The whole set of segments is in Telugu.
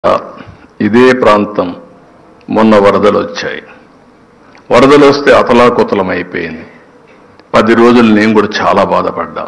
ఇదే ప్రాంతం మొన్న వరదలు వచ్చాయి వరదలు వస్తే అతలాకుతలం అయిపోయింది పది రోజులు నేను కూడా చాలా బాధపడ్డా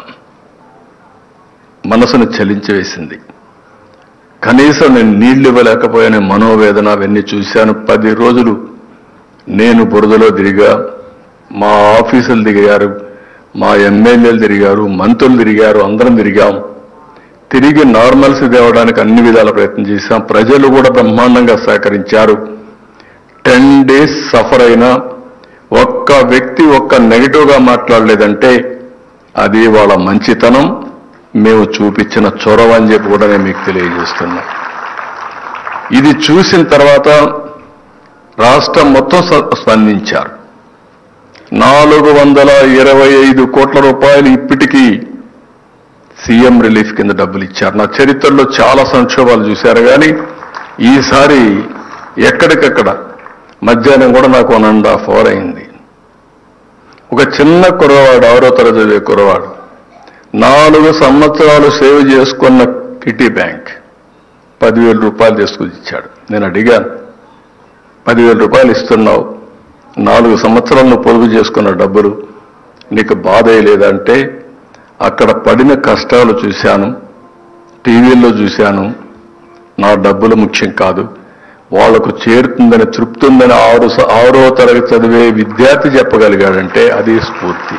మనసును చలించివేసింది కనీసం నేను నీళ్లు ఇవ్వలేకపోయానే మనోవేదన అవన్నీ చూశాను పది రోజులు నేను బురదలో తిరిగా మా ఆఫీసులు తిరిగారు మా ఎమ్మెల్యేలు తిరిగారు మంత్రులు తిరిగారు అందరం తిరిగాం తిరిగి నార్మల్స్ తేవడానికి అన్ని విధాల ప్రయత్నం చేశాం ప్రజలు కూడా బ్రహ్మాండంగా సహకరించారు టెన్ డేస్ సఫర్ అయినా ఒక్క వ్యక్తి ఒక్క నెగిటివ్గా మాట్లాడలేదంటే అది వాళ్ళ మంచితనం మేము చూపించిన చొరవ అని చెప్పి కూడా నేను మీకు తెలియజేస్తున్నా ఇది చూసిన తర్వాత రాష్ట్రం మొత్తం స- స్పందించారు నాలుగు వందల ఇరవై ఐదు కోట్ల రూపాయలు ఇప్పటికీ సీఎం రిలీఫ్ కింద డబ్బులు ఇచ్చారు నా చరిత్రలో చాలా సంక్షోభాలు చూశారు కానీ ఈసారి ఎక్కడికక్కడ మధ్యాహ్నం కూడా నాకు వన్ అండ్ హాఫ్ అవర్ అయింది ఒక చిన్న కుర్రవాడు ఆరో తరగతి చదివే కుర్రవాడు నాలుగు సంవత్సరాలు సేవ్ చేసుకున్న కిటీ బ్యాంక్ పదివేల రూపాయలు తీసుకొచ్చి ఇచ్చాడు నేను అడిగాను పదివేల రూపాయలు ఇస్తున్నావు నాలుగు సంవత్సరాలు నువ్వు పొదుపు చేసుకున్న డబ్బులు నీకు బాధ లేదంటే అక్కడ పడిన కష్టాలు చూశాను టీవీల్లో చూశాను నా డబ్బులు ముఖ్యం కాదు వాళ్లకు చేరుతుందని తృప్తి ఉందని ఆరు స- ఆరో తరగతి చదివే విద్యార్థి చెప్పగలిగాడంటే అది స్ఫూర్తి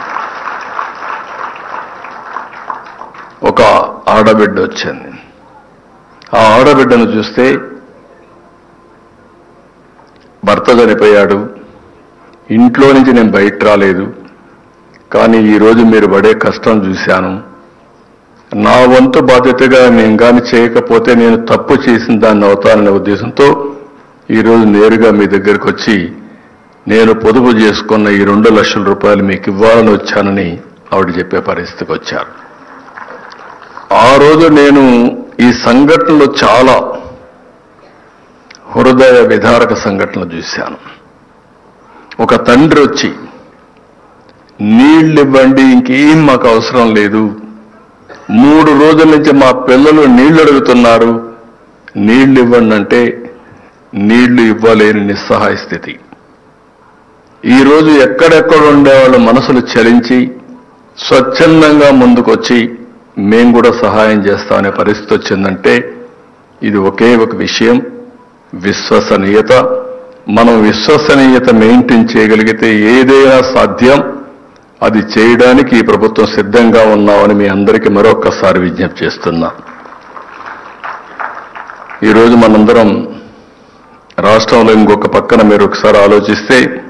ఒక ఆడబిడ్డ వచ్చింది ఆ ఆడబిడ్డను చూస్తే భర్త చనిపోయాడు ఇంట్లో నుంచి నేను బయట రాలేదు కానీ ఈరోజు మీరు పడే కష్టం చూశాను నా వంతు బాధ్యతగా నేను కానీ చేయకపోతే నేను తప్పు చేసిన దాన్ని అవుతాననే ఉద్దేశంతో ఈరోజు నేరుగా మీ దగ్గరికి వచ్చి నేను పొదుపు చేసుకున్న ఈ రెండు లక్షల రూపాయలు మీకు ఇవ్వాలని వచ్చానని ఆవిడ చెప్పే పరిస్థితికి వచ్చారు ఆ రోజు నేను ఈ సంఘటనలు చాలా హృదయ విధారక సంఘటనలు చూశాను ఒక తండ్రి వచ్చి నీళ్ళు ఇవ్వండి ఇంకేం మాకు అవసరం లేదు మూడు రోజుల నుంచి మా పిల్లలు నీళ్లు అడుగుతున్నారు నీళ్లు ఇవ్వండి అంటే నీళ్లు ఇవ్వలేని నిస్సహాయ స్థితి ఈరోజు ఎక్కడెక్కడ ఉండేవాళ్ళ మనసులు చలించి స్వచ్ఛందంగా ముందుకొచ్చి మేం కూడా సహాయం చేస్తామనే పరిస్థితి వచ్చిందంటే ఇది ఒకే ఒక విషయం విశ్వసనీయత మనం విశ్వసనీయత మెయింటైన్ చేయగలిగితే ఏదైనా సాధ్యం అది చేయడానికి ఈ ప్రభుత్వం సిద్ధంగా ఉన్నామని మీ అందరికీ మరొక్కసారి విజ్ఞప్తి చేస్తున్నా ఈరోజు మనందరం రాష్ట్రంలో ఇంకొక పక్కన మీరు ఒకసారి ఆలోచిస్తే